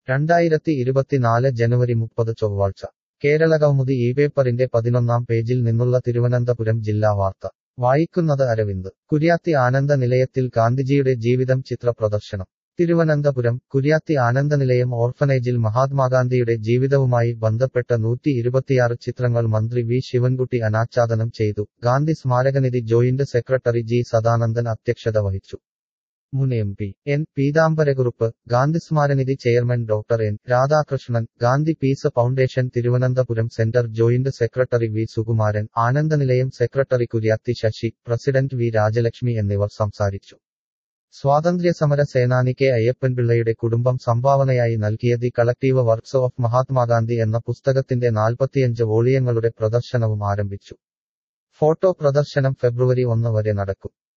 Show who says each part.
Speaker 1: രണ്ടായിരത്തി ഇരുപത്തിനാല് ജനുവരി മുപ്പത് ചൊവ്വാഴ്ച കേരള കൗമുദി ഈ പേപ്പറിന്റെ പതിനൊന്നാം പേജിൽ നിന്നുള്ള തിരുവനന്തപുരം ജില്ലാ വാർത്ത വായിക്കുന്നത് അരവിന്ദ് കുര്യാത്തി ആനന്ദ നിലയത്തിൽ ഗാന്ധിജിയുടെ ജീവിതം ചിത്ര പ്രദർശനം തിരുവനന്തപുരം കുര്യാത്തി ആനന്ദനിലയം ഓർഫനേജിൽ മഹാത്മാഗാന്ധിയുടെ ജീവിതവുമായി ബന്ധപ്പെട്ട നൂറ്റി ഇരുപത്തിയാറ് ചിത്രങ്ങൾ മന്ത്രി വി ശിവൻകുട്ടി അനാച്ഛാദനം ചെയ്തു ഗാന്ധി സ്മാരകനിധി ജോയിന്റ് സെക്രട്ടറി ജി സദാനന്ദൻ അധ്യക്ഷത വഹിച്ചു മുൻ M P N Peethambarakurup Gandhi സ്മാരനിധി chairman doctor N Radhakrishnan Gandhi peace foundation Thiruvananthapuram centre joint secretary V Sukumaran Anandanilayam secretary Kuriyathi Sasi president V Rajalakshmi എന്നിവർ സംസാരിച്ചു സ്വാതന്ത്ര്യസമര സേനാനി കെ അയ്യപ്പൻപിള്ളയുടെ കുടുംബം സംഭാവനയായി നൽകിയ the collective works of Mahatma Gandhi എന്ന പുസ്തകത്തിന്റെ നാൽപ്പത്തിയഞ്ച് വോളിയങ്ങളുടെ പ്രദർശനവും ആരംഭിച്ചു ഫോട്ടോ പ്രദർശനം ഫെബ്രുവരി ഒന്ന് വരെ നടക്കും